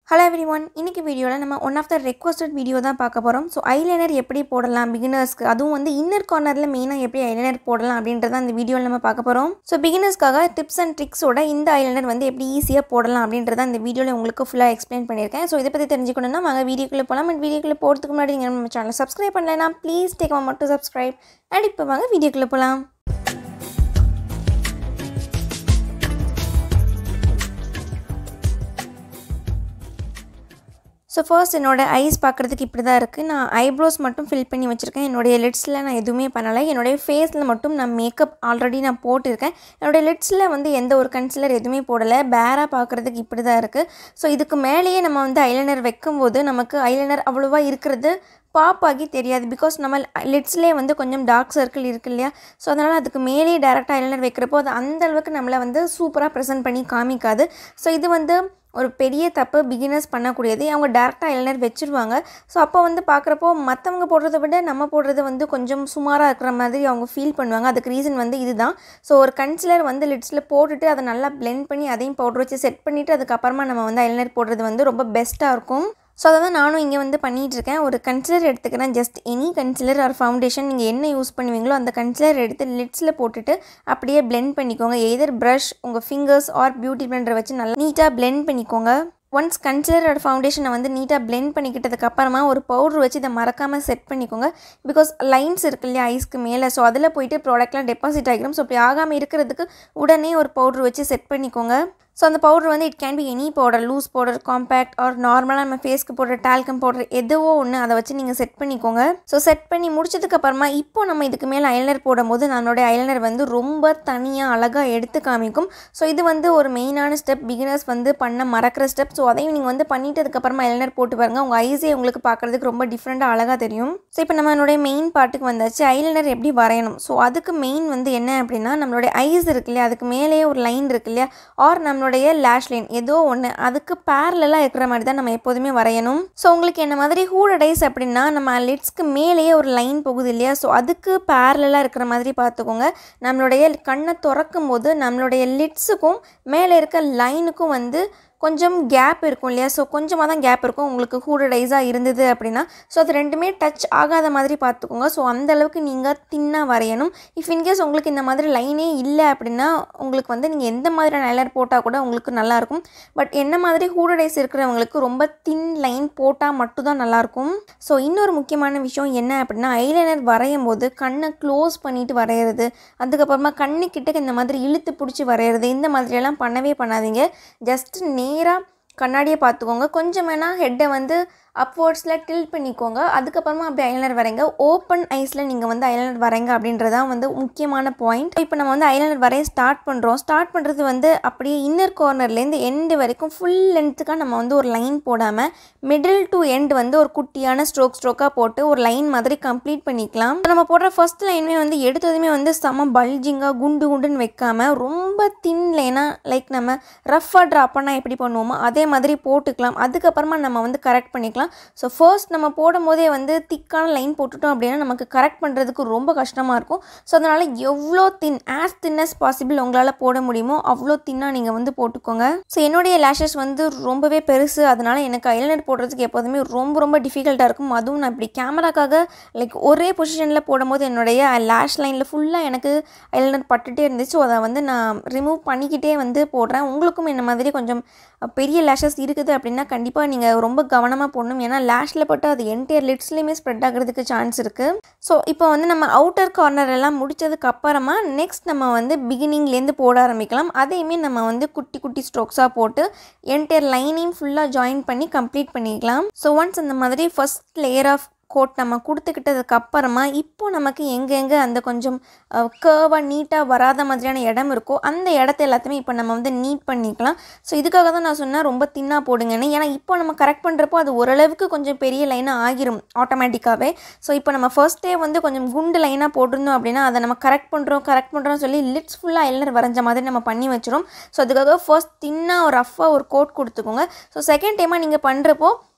hello every one இன்றைக்கி வீடியோவில் நம்ம one of the requested video தான் பார்க்க போகிறோம் ஸோ ஐலைனர் எப்படி போடலாம் பிகினர்ஸ்க்கு அதுவும் வந்து இன்னர் கார்னரில் மெயினாக எப்படி ஐலைனர் போடலாம் அப்படின்றத அந்த வீடியோவில் நம்ம பார்க்க போகிறோம் ஸோ பிகினர்ஸ்க்காக டிப்ஸ் அண்ட் ட்ரிக்ஸோட இந்த ஐலைனர் வந்து எப்படி ஈஸியாக போடலாம் அப்படின்றத அந்த வீடியோவில் உங்களுக்கு ஃபுல்லாக எக்ஸ்பிளைன் பண்ணியிருக்கேன் ஸோ இதை பற்றி தெரிஞ்சுக்கணும்னா நாங்கள் வீடியோக்குள்ளே போகலாம் அண்ட் வீடியோக்குள்ளே போகிறதுக்கு முன்னாடி நீங்கள் நம்ம சேனலை சப்ஸ்கிரைப் பண்ணலைன்னா ப்ளீஸ் டேக் மட்டும் சப்ஸ்கிரைப் அண்ட் இப்போ வாங்க வீடியோக்குள்ளே போகலாம் ஸோ ஃபர்ஸ்ட் என்னோட ஐஸ் பார்க்குறதுக்கு இப்படி தான் இருக்குது நான் ஐப்ரோஸ் மட்டும் ஃபில் பண்ணி வச்சுருக்கேன் என்னுடைய லிட்ஸில் நான் எதுவுமே பண்ணலை என்னுடைய ஃபேஸில் மட்டும் நான் மேக்கப் ஆல்ரெடி நான் போட்டிருக்கேன் என்னுடைய லிட்ஸில் வந்து எந்த ஒரு கன்சிலர் எதுவுமே போடலை பேராக பார்க்குறதுக்கு இப்படி தான் இருக்குது ஸோ இதுக்கு மேலேயே நம்ம வந்து ஐலைனர் வைக்கும்போது நமக்கு ஐலைனர் அவ்வளோவா இருக்கிறது பாப் ஆகி தெரியாது பிகாஸ் நம்ம லிட்ஸ்லேயே வந்து கொஞ்சம் டார்க் சர்க்கிள் இருக்கு இல்லையா ஸோ அதனால் அதுக்கு மேலேயே டேரெக்டாக ஐலைனர் வைக்கிறப்போ அது அந்த அளவுக்கு நம்மளை வந்து சூப்பராக ப்ரெசென்ட் பண்ணி காமிக்காது ஸோ இது வந்து ஒரு பெரிய தப்பு பிகினர்ஸ் பண்ணக்கூடியது அவங்க டேரெக்டாக ஐலைனர் வச்சுருவாங்க ஸோ அப்போ வந்து பார்க்குறப்போ மற்றவங்க போடுறத விட நம்ம போடுறது வந்து கொஞ்சம் சுமாராக இருக்கிற மாதிரி அவங்க ஃபீல் பண்ணுவாங்க அதுக்கு ரீசன் வந்து இதுதான் ஸோ ஒரு கன்சிலர் வந்து லிட்ஸில் போட்டுட்டு அதை நல்லா பிளெண்ட் பண்ணி அதையும் பவுடர் வச்சு செட் பண்ணிவிட்டு அதுக்கப்புறமா நம்ம வந்து ஐலைனர் போடுறது வந்து ரொம்ப பெஸ்ட்டாக இருக்கும் ஸோ அதை தான் நானும் இங்கே வந்து பண்ணிகிட்ருக்கேன் ஒரு கன்சிலர் எடுத்துக்கிறேன் just any concealer or foundation நீங்கள் என்ன யூஸ் பண்ணுவீங்களோ அந்த கன்சிலர் எடுத்து லிட்ஸில் போட்டுட்டு அப்படியே பிளெண்ட் பண்ணிக்கோங்க எதர் ப்ரஷ் உங்கள் ஃபிங்கர்ஸ் ஆர் பியூட்டி பிளெண்டரை வச்சு நல்லா நீட்டாக பிளெண்ட் பண்ணிக்கோங்க ஒன்ஸ் கன்சிலரோட ஃபவுண்டேஷனை வந்து நீட்டாக பிளெண்ட் பண்ணிக்கிட்டதுக்கு அப்புறமா ஒரு பவுட்ரு வச்சு இதை மறக்காமல் செட் பண்ணிக்கோங்க பிகாஸ் லைன்ஸ் இருக்கு இல்லையா ஐஸ்க்கு மேலே ஸோ அதில் போயிட்டு ப்ராடக்ட்லாம் டெபாசிட் ஆகிடும் ஸோ அப்படி ஆகாமல் இருக்கிறதுக்கு உடனே ஒரு பவுட்ரு வச்சு செட் பண்ணிக்கோங்க ஸோ அந்த பவுடர் வந்து it can be any powder loose powder compact or நார்மலாக நம்ம ஃபேஸ்க்கு போடுற டால்கம் பவுடர் எதுவோ ஒன்று அதை வச்சு நீங்கள் செட் பண்ணிக்கோங்க ஸோ செட் பண்ணி முடிச்சதுக்கு அப்புறமா இப்போ நம்ம இதுக்கு மேலே ஐலைனர் போடும்போது நம்மளுடைய ஐலைனர் வந்து ரொம்ப தனியாக அழகாக எடுத்து காமிக்கும் ஸோ இது வந்து ஒரு மெயினான ஸ்டெப் பிகினர்ஸ் வந்து பண்ண மறக்கிற ஸ்டெப் ஸோ அதையும் நீங்கள் வந்து பண்ணிட்டு அதுக்கப்புறமா ஐலைனர் போட்டு பாருங்கள் உங்கள் ஐஸே உங்களுக்கு பார்க்குறதுக்கு ரொம்ப டிஃப்ரெண்ட்டாக அழகாக தெரியும் ஸோ இப்போ நம்மளுடைய மெயின் பார்ட்டுக்கு வந்தாச்சு ஐலைனர் எப்படி வரையணும் ஸோ அதுக்கு மெயின் வந்து என்ன அப்படின்னா நம்மளுடைய ஐஸ் இருக்கு இல்லையா அதுக்கு மேலேயே ஒரு லைன் இருக்கு இல்லையா ஆர் நம்மளுடைய நம்மளுடைய லேஷ் லைன் ஏதோ ஒன்று அதுக்கு பேரலாக இருக்கிற மாதிரி தான் நம்ம எப்போதுமே வரையணும் ஸோ உங்களுக்கு என்ன மாதிரி ஹூடடைஸ் அப்படின்னா நம்ம லிட்ஸ்க்கு மேலேயே ஒரு லைன் போகுது இல்லையா ஸோ அதுக்கு பேரலாக இருக்கிற மாதிரி பார்த்துக்கோங்க நம்மளுடைய கண்ணை திறக்கும் போது நம்மளுடைய லிட்ஸுக்கும் மேலே இருக்க லைனுக்கும் வந்து கொஞ்சம் கேப் இருக்கும் இல்லையா ஸோ கொஞ்சமாக தான் கேப் இருக்கும் உங்களுக்கு ஹூடடைஸாக இருந்தது அப்படின்னா ஸோ அது ரெண்டுமே டச் ஆகாத மாதிரி பார்த்துக்கோங்க ஸோ அந்த அளவுக்கு நீங்கள் தின்னாக வரையணும் இஃப் இன்கேஸ் உங்களுக்கு இந்த மாதிரி லைனே இல்லை அப்படின்னா உங்களுக்கு வந்து நீங்கள் எந்த மாதிரியான ஐலர் போட்டால் கூட உங்களுக்கு நல்லாயிருக்கும் பட் என்ன மாதிரி ஹூடடைஸ் இருக்கிறவங்களுக்கு ரொம்ப தின் லைன் போட்டால் மட்டும்தான் நல்லாயிருக்கும் ஸோ இன்னொரு முக்கியமான விஷயம் என்ன அப்படின்னா ஐலைனர் வரையும் போது கண்ணை க்ளோஸ் பண்ணிவிட்டு வரைகிறது அதுக்கப்புறமா கண்ணுக்கிட்ட இந்த மாதிரி இழுத்து பிடிச்சி வரைகிறது இந்த மாதிரியெல்லாம் பண்ணவே பண்ணாதீங்க ஜஸ்ட் நேராக கண்ணாடியை பார்த்துக்கோங்க கொஞ்சம் வேணால் ஹெட்டை வந்து அப்வர்ட்ஸில் டில்ட் பண்ணிக்கோங்க அதுக்கப்புறமா அப்படி ஐலைனர் வரைங்க ஓப்பன் ஐஸில் நீங்கள் வந்து ஐலைனர் வரைங்க அப்படின்றதான் வந்து முக்கியமான பாயிண்ட் இப்போ நம்ம வந்து ஐலைனர் வரைய ஸ்டார்ட் பண்ணுறோம் ஸ்டார்ட் பண்ணுறது வந்து அப்படியே இன்னர் கார்னர்லேருந்து எண்டு வரைக்கும் ஃபுல் லென்த்துக்காக நம்ம வந்து ஒரு லைன் போடாமல் மிடில் டு எண்ட் வந்து ஒரு குட்டியான ஸ்ட்ரோக் ஸ்ட்ரோக்காக போட்டு ஒரு லைன் மாதிரி கம்ப்ளீட் பண்ணிக்கலாம் நம்ம போடுற ஃபர்ஸ்ட் லைனுமே வந்து எடுத்ததுமே வந்து செம பல்ஜிங்காக குண்டு குண்டுன்னு வைக்காமல் ரொம்ப தின் லைனாக லைக் நம்ம ரஃப்பாக ட்ரா பண்ணால் எப்படி பண்ணுவோமோ அதே மாதிரி போட்டுக்கலாம் அதுக்கப்புறமா நம்ம வந்து கரெக்ட் பண்ணிக்கலாம் ஸோ ஃபர்ஸ்ட் நம்ம போடும் போதே வந்து திக்கான லைன் போட்டுட்டோம் அப்படின்னா நமக்கு கரெக்ட் பண்ணுறதுக்கு ரொம்ப கஷ்டமாக இருக்கும் ஸோ அதனால் எவ்வளோ தின் ஆஸ் தின்னஸ் பாசிபிள் உங்களால் போட முடியுமோ அவ்வளோ தின்னாக நீங்கள் வந்து போட்டுக்கோங்க ஸோ என்னுடைய லேஷஸ் வந்து ரொம்பவே பெருசு அதனால் எனக்கு ஐலைனர் போடுறதுக்கு எப்போதுமே ரொம்ப ரொம்ப டிஃபிகல்ட்டாக இருக்கும் அதுவும் நான் இப்படி கேமராக்காக லைக் ஒரே பொசிஷனில் போடும்போது என்னுடைய லேஷ் லைனில் ஃபுல்லாக எனக்கு ஐலைனர் பட்டுகிட்டே இருந்துச்சு ஸோ அதை வந்து நான் ரிமூவ் பண்ணிக்கிட்டே வந்து போடுறேன் உங்களுக்கும் என்ன மாதிரி கொஞ்சம் பெரிய லேஷஸ் இருக்குது அப்படின்னா கண்டிப்பாக நீங்கள் ரொம்ப கவனமாக போடணும் ஏன்னா லேஷில் பட்டு அது என்டையர் லிட்ஸ்லேயுமே ஸ்ப்ரெட் ஆகிறதுக்கு சான்ஸ் இருக்குது ஸோ இப்போ வந்து நம்ம அவுட்டர் கார்னர் எல்லாம் முடித்ததுக்கு அப்புறமா நெக்ஸ்ட் நம்ம வந்து பிகினிங்லேருந்து போட ஆரம்பிக்கலாம் அதையுமே நம்ம வந்து குட்டி குட்டி ஸ்ட்ரோக்ஸாக போட்டு என்டையர் லைனையும் ஃபுல்லாக ஜாயின் பண்ணி கம்ப்ளீட் பண்ணிக்கலாம் ஸோ ஒன்ஸ் அந்த மாதிரி ஃபஸ்ட் லேயர் ஆஃப் கோட் நம்ம கொடுத்துக்கிட்டதுக்கு அப்புறமா இப்போ நமக்கு எங்கெங்கே அந்த கொஞ்சம் கேர்வாக நீட்டாக வராத மாதிரியான இடம் இருக்கோ அந்த இடத்த எல்லாத்தையுமே இப்போ நம்ம வந்து நீட் பண்ணிக்கலாம் ஸோ இதுக்காக தான் நான் சொன்னேன் ரொம்ப தின்னாக போடுங்கன்னு ஏன்னா இப்போ நம்ம கரெக்ட் பண்ணுறப்போ அது ஓரளவுக்கு கொஞ்சம் பெரிய லைனாக ஆகிரும் ஆட்டோமேட்டிக்காகவே ஸோ இப்போ நம்ம ஃபர்ஸ்ட்டே வந்து கொஞ்சம் குண்டு லைனாக போட்டிருந்தோம் அப்படின்னா அதை நம்ம கரெக்ட் பண்ணுறோம் கரெக்ட் பண்ணுறோம்னு சொல்லி லிட்ஸ் ஃபுல்லாக ஐலனர் வரைஞ்ச மாதிரி நம்ம பண்ணி வச்சிரும் ஸோ அதுக்காக ஃபர்ஸ்ட் தின்னாக ஒரு ரஃப்பாக ஒரு கோட் கொடுத்துக்கோங்க ஸோ செகண்ட் டைமாக நீங்கள் பண்ணுறப்போ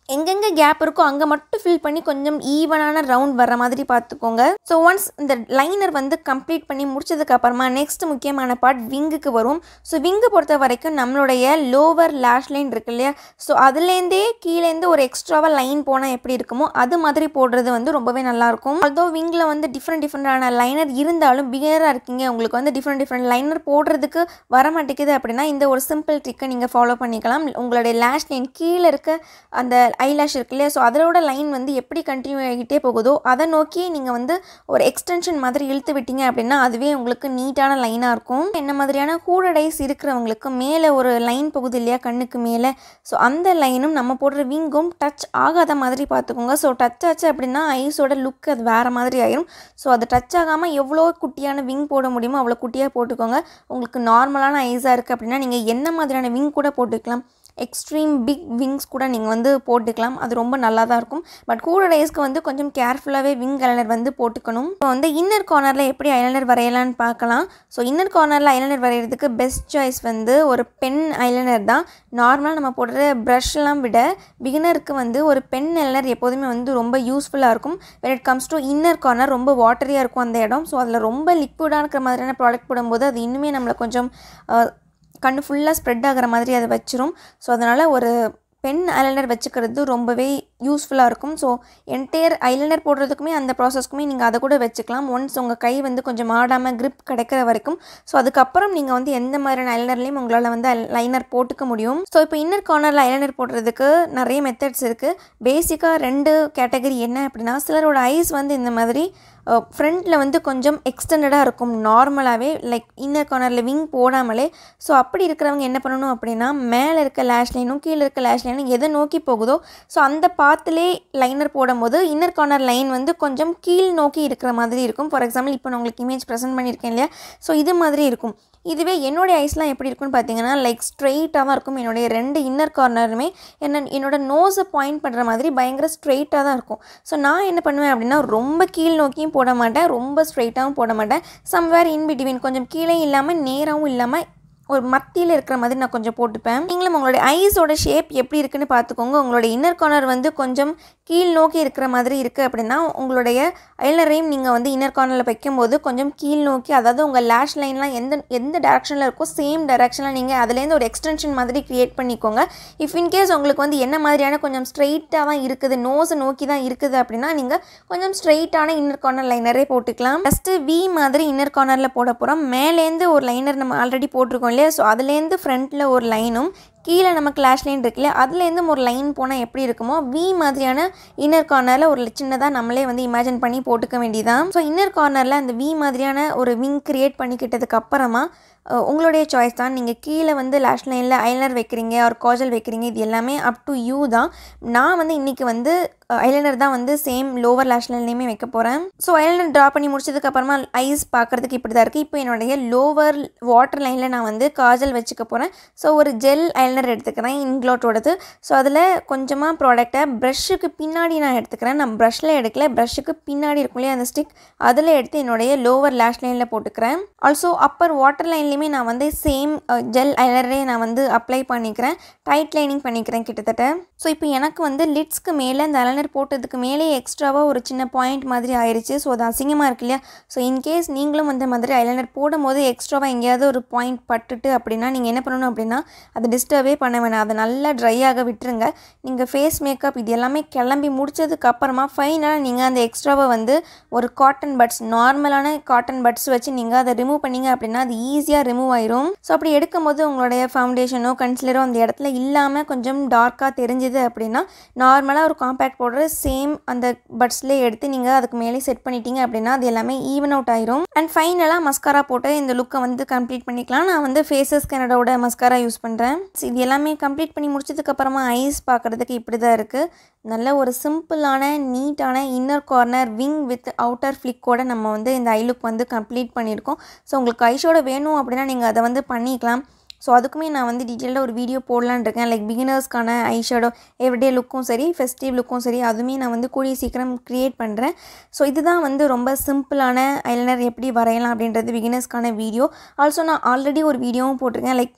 எங்கெங்கே கேப் இருக்கோ அங்கே மட்டும் ஃபில் பண்ணி கொஞ்சம் ஈவனான ரவுண்ட் வர மாதிரி பார்த்துக்கோங்க ஸோ ஒன்ஸ் இந்த லைனர் வந்து கம்ப்ளீட் பண்ணி முடிச்சதுக்கு அப்புறமா நெக்ஸ்ட் முக்கியமான பார்ட் விங்குக்கு வரும் ஸோ விங்கு பொறுத்த வரைக்கும் நம்மளுடைய லோவர் லேஷ் லைன் இருக்கு இல்லையா ஸோ அதுலேருந்தே கீழேருந்து ஒரு எக்ஸ்ட்ராவாக லைன் போனால் எப்படி இருக்குமோ அது மாதிரி போடுறது வந்து ரொம்பவே நல்லாயிருக்கும் although விங்கில் வந்து டிஃப்ரெண்ட் டிஃப்ரெண்டான லைனர் இருந்தாலும் பிகினராக இருக்கீங்க உங்களுக்கு வந்து டிஃப்ரெண்ட் டிஃப்ரெண்ட் லைனர் போடுறதுக்கு வர மாட்டேங்குது அப்படின்னா இந்த ஒரு சிம்பிள் ட்ரிக்கை நீங்கள் ஃபாலோ பண்ணிக்கலாம் உங்களுடைய லேஷ் லைன் கீழே இருக்க அந்த ஐலாஷ் இருக்கு இல்லையா ஸோ அதோட லைன் வந்து எப்படி கண்டினியூ ஆகிட்டே போகுதோ அதை நோக்கி நீங்கள் வந்து ஒரு எக்ஸ்டென்ஷன் மாதிரி இழுத்து விட்டீங்க அப்படின்னா அதுவே உங்களுக்கு நீட்டான லைனாக இருக்கும் என்ன மாதிரியான ஹூடடைஸ் இருக்கிறவங்களுக்கு மேலே ஒரு லைன் போகுது இல்லையா கண்ணுக்கு மேலே ஸோ அந்த லைனும் நம்ம போடுற விங்கும் டச் ஆகாத மாதிரி பார்த்துக்கோங்க ஸோ டச் ஆச்சு அப்படின்னா ஐஸோட லுக் அது வேறு மாதிரி ஆயிரும் ஸோ அது டச் ஆகாமல் எவ்வளோ குட்டியான விங் போட முடியுமோ அவ்வளோ குட்டியாக போட்டுக்கோங்க உங்களுக்கு நார்மலான ஐஸாக இருக்குது அப்படின்னா நீங்கள் என்ன மாதிரியான விங் கூட போட்டுக்கலாம் எக்ஸ்ட்ரீம் பிக் விங்ஸ் கூட நீங்கள் வந்து போட்டுக்கலாம் அது ரொம்ப நல்லா தான் இருக்கும் பட் கூட டேஸ்க்கு வந்து கொஞ்சம் கேர்ஃபுல்லாகவே விங் ஐலைனர் வந்து போட்டுக்கணும் இப்போ வந்து இன்னர் கார்னரில் எப்படி ஐலைனர் வரையலான்னு பார்க்கலாம் ஸோ இன்னர் கார்னரில் ஐலைனர் வரைகிறதுக்கு பெஸ்ட் சாய்ஸ் வந்து ஒரு பென் ஐலைனர் தான் நார்மலாக நம்ம போடுற ப்ரஷ்லாம் விட பிகினருக்கு வந்து ஒரு பென் ஐலைனர் எப்போதுமே வந்து ரொம்ப யூஸ்ஃபுல்லாக இருக்கும் when it comes to inner corner ரொம்ப வாட்டரியாக இருக்கும் அந்த இடம் ஸோ அதில் ரொம்ப லிக்விடாக இருக்கிற மாதிரியான ப்ராடக்ட் போடும்போது அது இன்னுமே நம்மளை கொஞ்சம் அஹ், கண்ணு ஃபுல்லாக ஸ்ப்ரெட் ஆகிற மாதிரி அதை வச்சிரும் ஸோ அதனால் ஒரு பென் ஐலைனர் வச்சுக்கிறது ரொம்பவே யூஸ்ஃபுல்லாக இருக்கும் ஸோ என்டையர் ஐலைனர் போடுறதுக்குமே அந்த ப்ராசஸ்க்குமே நீங்கள் அதை கூட வச்சுக்கலாம் ஒன்ஸ் உங்கள் கை வந்து கொஞ்சம் ஆடாமல் grip கிடைக்கிற வரைக்கும் ஸோ அதுக்கப்புறம் நீங்கள் வந்து எந்த மாதிரியான ஐலைனர்லேயும் உங்களால் வந்து லைனர் போட்டுக்க முடியும் ஸோ இப்போ இன்னர் கார்னரில் ஐலைனர் போடுறதுக்கு நிறைய மெத்தட்ஸ் இருக்குது பேசிக்காக ரெண்டு கேட்டகரி என்ன அப்படின்னா சிலரோட ஐஸ் வந்து இந்த மாதிரி ஃப்ரண்ட்டில் வந்து கொஞ்சம் எக்ஸ்டெண்டடாக இருக்கும் நார்மலாகவே லைக் இன்னர் கார்னரில் விங் போடாமலே ஸோ அப்படி இருக்கிறவங்க என்ன பண்ணணும் அப்படின்னா மேலே இருக்க லேஷ் லைனும் கீழே இருக்க லேஷ் லைனும் எதை நோக்கி போகுதோ ஸோ அந்த பாத்திலே லைனர் போடும்போது இன்னர் கார்னர் லைன் வந்து கொஞ்சம் கீழ் நோக்கி இருக்கிற மாதிரி இருக்கும் ஃபார் எக்ஸாம்பிள் இப்போ நான் உங்களுக்கு இமேஜ் ப்ரெசென்ட் பண்ணியிருக்கேன் இல்லையா ஸோ இது மாதிரி இருக்கும் இதுவே என்னுடைய ஐஸ்லாம் எப்படி இருக்கும்னு பார்த்தீங்கன்னா லைக் ஸ்ட்ரெயிட்டாக தான் இருக்கும் என்னுடைய ரெண்டு இன்னர் கார்னருமே என்ன என்னோட நோஸை பாயிண்ட் பண்ணுற மாதிரி பயங்கர ஸ்ட்ரெயிட்டாக தான் இருக்கும் ஸோ நான் என்ன பண்ணுவேன் அப்படின்னா ரொம்ப கீழ் நோக்கியும் போட மாட்டேன் ரொம்ப ஸ்ட்ரெயிட்டாகவும் போட மாட்டேன் சம்வேர் இன் பிட்வீன் கொஞ்சம் கீழே இல்லாமல் நேராகவும் இல்லாமல் ஒரு மத்தியில் இருக்கிற மாதிரி நான் கொஞ்சம் போட்டுப்பேன் நீங்களும் உங்களுடைய ஐஸோட ஷேப் எப்படி இருக்குன்னு பார்த்துக்கோங்க உங்களுடைய இன்னர் கார்னர் வந்து கொஞ்சம் கீழ் நோக்கி இருக்கிற மாதிரி இருக்குது அப்படின்னா உங்களுடைய ஐலரையும் நீங்கள் வந்து இன்னர் கார்னரில் வைக்கும்போது கொஞ்சம் கீழ் நோக்கி அதாவது உங்கள் லேஷ் லைன்லாம் எந்த எந்த டேரக்ஷனில் இருக்கோ சேம் டேரக்ஷனில் நீங்கள் அதுலேருந்து ஒரு எக்ஸ்டென்ஷன் மாதிரி க்ரியேட் பண்ணிக்கோங்க இஃப் இன்கேஸ் உங்களுக்கு வந்து என்ன மாதிரியான கொஞ்சம் ஸ்ட்ரெயிட்டாக தான் இருக்குது நோஸை நோக்கி தான் இருக்குது அப்படின்னா நீங்கள் கொஞ்சம் ஸ்ட்ரெயிட்டான இன்னர் கார்னர் லைனரே போட்டுக்கலாம் ஃபஸ்ட்டு வி மாதிரி இன்னர் கார்னரில் போட போகிறோம் மேலேருந்து ஒரு லைனர் நம்ம ஆல்ரெடி போட்டிருக்கோம் இல்லையா ஸோ அதுலேருந்து ஃப்ரண்ட்டில் ஒரு லைனும் கீழே நம்ம கிளாஷ் லைன் இருக்கு இல்லையா அதுலேருந்து ஒரு லைன் போனால் எப்படி இருக்குமோ வி மாதிரியான இன்னர் கார்னரில் ஒரு சின்னதாக நம்மளே வந்து இமேஜின் பண்ணி போட்டுக்க வேண்டியதான் ஸோ இன்னர் கார்னரில் அந்த வி மாதிரியான ஒரு விங் கிரியேட் பண்ணிக்கிட்டதுக்கு அப்புறமா அஹ், உங்களுடைய சாய்ஸ் தான் நீங்கள் கீழே வந்து லேஷ் லைனில் ஐலைனர் வைக்கிறீங்க ஒரு காஜல் வைக்கிறீங்க இது எல்லாமே அப் டு யூ தான் நான் வந்து இன்றைக்கி வந்து ஐலைனர் தான் வந்து சேம் லோவர் லேஷ் லைன்லேயுமே வைக்க போகிறேன் ஸோ ஐலைனர் ட்ரா பண்ணி முடிச்சதுக்கு அப்புறமா ஐஸ் பார்க்குறதுக்கு இப்படி தான் இருக்குது இப்போ என்னுடைய லோவர் வாட்டர் லைனில் நான் வந்து காஜல் வச்சுக்க போகிறேன் ஸோ ஒரு ஜெல் ஐலைனர் எடுத்துக்கிறேன் இன்க்ளோட்டோடது ஸோ அதில் கொஞ்சமாக ப்ராடக்டை ப்ரஷ்ஷுக்கு பின்னாடி நான் எடுத்துக்கிறேன் நான் ப்ரஷ்ஷில் எடுக்கல ப்ரஷ்ஷுக்கு பின்னாடி இருக்கும் இல்லையா அந்த ஸ்டிக் அதில் எடுத்து என்னுடைய லோவர் லேஷ் லைனில் போட்டுக்கிறேன் ஆல்சோ அப்பர் வாட்டர் லைன்லேயுமே நான் வந்து சேம் ஜெல் ஐலரே நான் வந்து அப்ளை பண்ணிக்கிறேன் டைட் லைனிங் பண்ணிக்கிறேன் கிட்டத்தட்ட ஸோ இப்போ எனக்கு வந்து லிட்ஸ்க்கு மேலே இந்த ஐலைனர் போட்டதுக்கு மேலே எக்ஸ்ட்ராவாக ஒரு சின்ன பாயிண்ட் மாதிரி ஆயிடுச்சு ஸோ அது அசிங்கமாக இருக்கு இல்லையா ஸோ இன்கேஸ் நீங்களும் அந்த மாதிரி ஐலைனர் போடும்போது எக்ஸ்ட்ராவாக எங்கேயாவது ஒரு பாயிண்ட் பட்டுட்டு அப்படின்னா நீங்கள் என்ன பண்ணணும் அப்படின்னா அதை டிஸ்டர்பே பண்ண வேணாம் அதை நல்லா ட்ரை ஆக விட்டுருங்க நீங்கள் ஃபேஸ் மேக்கப் இது எல்லாமே கிளம்பி முடிச்சதுக்கு அப்புறமா ஃபைனலாக நீங்கள் அந்த எக்ஸ்ட்ராவை வந்து ஒரு காட்டன் பட்ஸ் நார்மலான காட்டன் பட்ஸ் வச்சு நீங்கள் அதை ரிமூவ் பண்ணீங்க அப்படின்னா அது ஈஸியாக ரிமூவ் ஆயிரும் ஸோ அப்படி எடுக்கும்போது உங்களுடைய ஃபவுண்டேஷனோ கன்சிலரோ அந்த இடத்துல இல்லாமல் கொஞ்சம் டார்க்காக தெரிஞ்சுது அப்படின்னா நார்மலாக ஒரு காம்பேக்ட் பவுடர் சேம் அந்த பட்ஸ்லேயே எடுத்து நீங்கள் அதுக்கு மேலே செட் பண்ணிட்டீங்க அப்படின்னா அது எல்லாமே ஈவன் அவுட் ஆயிரும் அண்ட் ஃபைனலாக மஸ்காரா போட்டு இந்த லுக்கை வந்து கம்ப்ளீட் பண்ணிக்கலாம் நான் வந்து ஃபேஸஸ் கனடாவோட மஸ்காரா யூஸ் பண்ணுறேன் இது எல்லாமே கம்ப்ளீட் பண்ணி முடிச்சதுக்கு அப்புறமா ஐஸ் பார்க்குறதுக்கு இப்படி தான் இருக்குது நல்ல ஒரு சிம்பிளான நீட்டான inner corner wing with outer ஃப்ளிக்கோட நம்ம வந்து இந்த ஐ லுக் வந்து கம்ப்ளீட் பண்ணியிருக்கோம் ஸோ உங்களுக்கு ஐஷோட வேணும் அப்படின்னா நீங்கள் அதை வந்து பண்ணிக்கலாம் ஸோ அதுக்குமே நான் வந்து டீட்டெயிலாக ஒரு வீடியோ போடலான்னு இருக்கேன் லைக் பிகினர்ஸ்க்கான ஐஷேடோ எவ்ரிடே லுக்கும் சரி ஃபெஸ்டிவ் லுக்கும் சரி அதுவுமே நான் வந்து கூடிய சீக்கிரம் க்ரியேட் பண்ணுறேன் ஸோ இதுதான் வந்து ரொம்ப சிம்பிளான ஐலைனர் எப்படி வரையலாம் அப்படின்றது பிகினர்ஸ்க்கான வீடியோ ஆல்சோ நான் ஆல்ரெடி ஒரு வீடியோவும் போட்டிருக்கேன் லைக்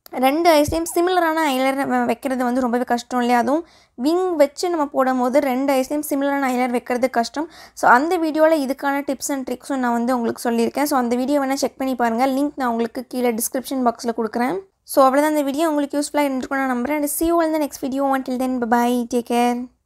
ரெண்டு ஐஸ்லேயும் சிமிலரான ஐலைனர் வைக்கிறது வந்து ரொம்பவே கஷ்டம் இல்லையா அதுவும் விங் வச்சு நம்ம போடும்போது ரெண்டு ஐஸ்லேயும் சிமிலரான ஐலைனர் வைக்கிறது கஷ்டம் ஸோ அந்த வீடியோவில் இதுக்கான டிப்ஸ் அண்ட் ட்ரிக்ஸும் நான் வந்து உங்களுக்கு சொல்லியிருக்கேன் ஸோ அந்த வீடியோ வேணால் செக் பண்ணி பாருங்கள் லிங்க் நான் உங்களுக்கு கீழே டிஸ்கிரிப்ஷன் பாக்ஸில் கொடுக்குறேன் ஸோ அவ்வளோதான் அந்த வீடியோ உங்களுக்கு யூஸ்ஃபுல்லாக இருந்திருக்கும் நான் நம்புறேன் அண்ட் சி யூ இந்த next video until then bye bye take care